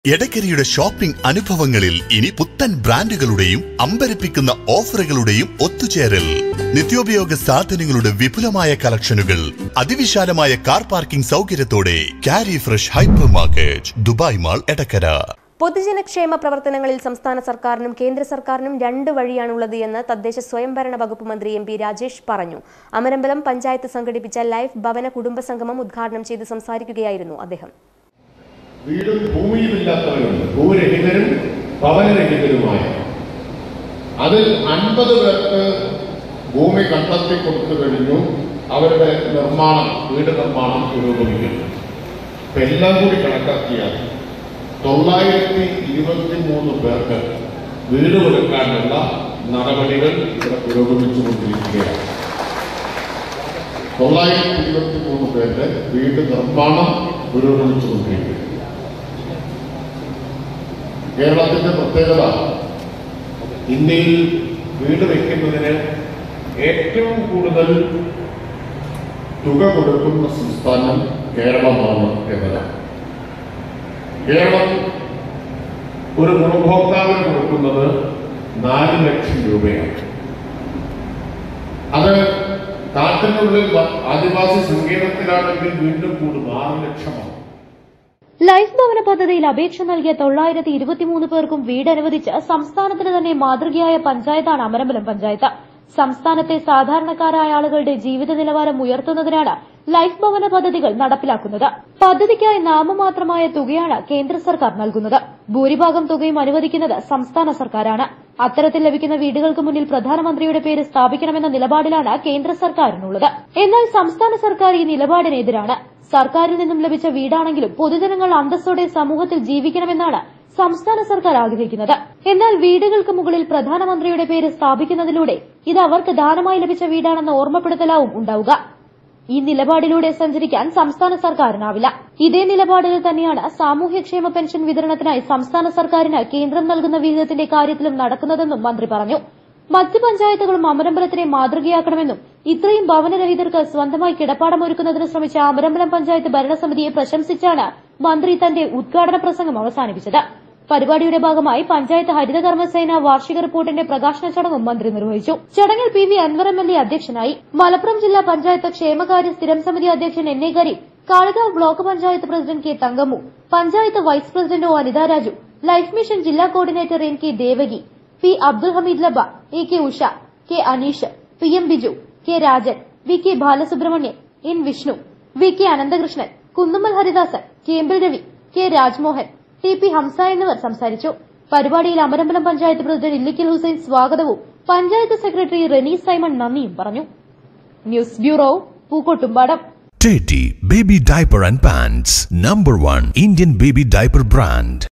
എടക്കരയുടെ shopping അനുഭവങ്ങളിൽ ഇനി പുത്തൻ ബ്രാൻഡുകളുടെയും അമ്പരപ്പിക്കുന്ന ഓഫറുകളുടെയും ഒത്തുചേരൽ നിത്യോപയോഗ സാധനങ്ങളുടെ വിപുലമായ കളക്ഷനുകൾ അതിവിശാലമായ കാർ പാർക്കിംഗ് സൗകര്യത്തോടെ Kari fresh hyper market Dubai mall Edakkara പൊതുജനക്ഷേമ പ്രവർത്തനങ്ങളിൽ സംസ്ഥാന സർക്കാരിനും കേന്ദ്ര സർക്കാരിനും രണ്ട് വഴിയാണുള്ളത് എന്ന് തദ്ദേശ സ്വയംഭരണ വകുപ്പ് മന്ത്രി എം പി രാജേഷ് പറഞ്ഞു അമരമ്പലം പഞ്ചായത്ത് സംഘടിപ്പിച്ച ലൈഫ് ഭവന കുടുംബ സംഗമം ഉദ്ഘാടനം ചെയ്ത് സംസാരിക്കുകയായിരുന്നു അദ്ദേഹം വീടും ഭൂമിയുമില്ലാത്തവരുണ്ട് ഭൂരഹിതരും ഭവനരഹിതരുമായ അതിൽ അൻപത് പേർക്ക് ഭൂമി കണ്ടെത്തി കൊടുത്തു കഴിഞ്ഞു അവരുടെ നിർമ്മാണം വീട് നിർമ്മാണം പുരോഗമിക്കുന്നു ഇപ്പൊ എല്ലാം കൂടി കണക്കാക്കിയാൽ തൊള്ളായിരത്തി ഇരുപത്തി മൂന്ന് പേർക്ക് വീട് കൊടുക്കാനുള്ള നടപടികൾ ഇവിടെ പുരോഗമിച്ചുകൊണ്ടിരിക്കുകയാണ് തൊള്ളായിരത്തി ഇരുപത്തി മൂന്ന് പേരുടെ വീട് നിർമ്മാണം പുരോഗമിച്ചുകൊണ്ടിരിക്കുന്നു കേരളത്തിന്റെ പ്രത്യേകത ഇന്ത്യയിൽ വീട് വയ്ക്കുന്നതിന് ഏറ്റവും കൂടുതൽ തുക കൊടുക്കുന്ന സംസ്ഥാനം കേരളമാണ് എന്നതാണ് കേരളം ഒരു ഗുണഭോക്താവിന് കൊടുക്കുന്നത് നാല് ലക്ഷം രൂപയാണ് അത് കാട്ടിനുള്ളിൽ വ- ആദിവാസി സങ്കേതത്തിലാണെങ്കിൽ വീണ്ടും കൂടും ആറ് ലക്ഷമാണ് ലൈഫ് ഭവന പദ്ധതിയിൽ അപേക്ഷ നൽകിയ തൊള്ളായിരത്തി ഇരുപത്തിമൂന്ന് പേർക്കും വീട് അനുവദിച്ച് സംസ്ഥാനത്തിന് തന്നെ മാതൃകയായ പഞ്ചായത്താണ് അമരമ്പലം പഞ്ചായത്ത് സംസ്ഥാനത്തെ സാധാരണക്കാരായ ആളുകളുടെ ജീവിത നിലവാരം ഉയർത്തുന്നതിനാണ് ലൈഫ് ഭവന പദ്ധതികൾ നടപ്പിലാക്കുന്നത് പദ്ധതിക്കായി നാമമാത്രമായ തുകയാണ് കേന്ദ്ര സർക്കാർ നൽകുന്നത് ഭൂരിഭാഗം തുകയും അനുവദിക്കുന്നത് സംസ്ഥാന സർക്കാരാണ് അത്തരത്തിൽ ലഭിക്കുന്ന വീടുകൾക്ക് മുന്നിൽ പ്രധാനമന്ത്രിയുടെ പേര് സ്ഥാപിക്കണമെന്ന നിലപാടിലാണ് കേന്ദ്ര സർക്കാരിനുള്ളത് എന്നാൽ സംസ്ഥാന സർക്കാർ ഈ നിലപാടിനെതിരാണ് സർക്കാരിൽ നിന്നും ലഭിച്ച വീടാണെങ്കിലും പൊതുജനങ്ങൾ അന്തസ്സോടെ സമൂഹത്തിൽ ജീവിക്കണമെന്നാണ് സംസ്ഥാന സർക്കാർ ആഗ്രഹിക്കുന്നത് എന്നാൽ വീടുകൾക്ക് മുകളിൽ പ്രധാനമന്ത്രിയുടെ പേര് സ്ഥാപിക്കുന്നതിലൂടെ ഇത് അവർക്ക് ദാനമായി ലഭിച്ച വീടാണെന്ന ഓർമ്മപ്പെടുത്തലാവും ഉണ്ടാവുക ഈ നിലപാടിലൂടെ സഞ്ചരിക്കാൻ സംസ്ഥാന സർക്കാരിനാവില്ല ഇതേ നിലപാടിൽ തന്നെയാണ് സാമൂഹ്യക്ഷേമ പെൻഷൻ വിതരണത്തിനായി സംസ്ഥാന സർക്കാരിന് കേന്ദ്രം നൽകുന്ന വിഹിതത്തിന്റെ കാര്യത്തിലും നടക്കുന്നതെന്നും മന്ത്രി പറഞ്ഞു മറ്റ് പഞ്ചായത്തുകളും അമരമ്പലത്തിനെ മാതൃകയാക്കണമെന്നും ഇത്രയും ഭവനരഹിതർക്ക് സ്വന്തമായി കിടപ്പാടമൊരുക്കുന്നതിന് ശ്രമിച്ച അമരമ്പലം പഞ്ചായത്ത് ഭരണസമിതിയെ പ്രശംസിച്ചാണ് മന്ത്രി തന്റെ ഉദ്ഘാടന പ്രസംഗം അവസാനിപ്പിച്ചത് പരിപാടിയുടെ ഭാഗമായി പഞ്ചായത്ത് ഹരിതകർമ്മസേന വാർഷിക റിപ്പോർട്ടിന്റെ പ്രകാശന ചടങ്ങും മന്ത്രി നിർവഹിച്ചു ചടങ്ങിൽ P V Anvar M L A അധ്യക്ഷനായി മലപ്പുറം ജില്ലാ പഞ്ചായത്ത് ക്ഷേമകാര്യ സ്ഥിരം സമിതി അധ്യക്ഷൻ N A Kareem Kalikavu block panchayat president K Thankammu panchayat vice president O Anitha Raju life mission ജില്ലാ coordinator N K Devaki P Abdul Hameed ലബ A K Usha K Aneesh P M Biju K Rajan V K Balasubramanian N Vishnu V K Ananthakrishnan Kunnummal Haridasan കേമ്പിൽ Ravi K Rajmohan T P Hamza എന്നിവർ സംസാരിച്ചു പരിപാടിയിൽ അമരമ്പലം പഞ്ചായത്ത് പ്രസിഡന്റ് ഇല്ലിക്കൽ ഹുസൈൻ സ്വാഗതവും പഞ്ചായത്ത് സെക്രട്ടറി റെനി സൈമൺ നന്ദിയും പറഞ്ഞു news bureau Pookkottumpadam Teddy Baby Diaper and Pants, number one Indian baby diaper brand.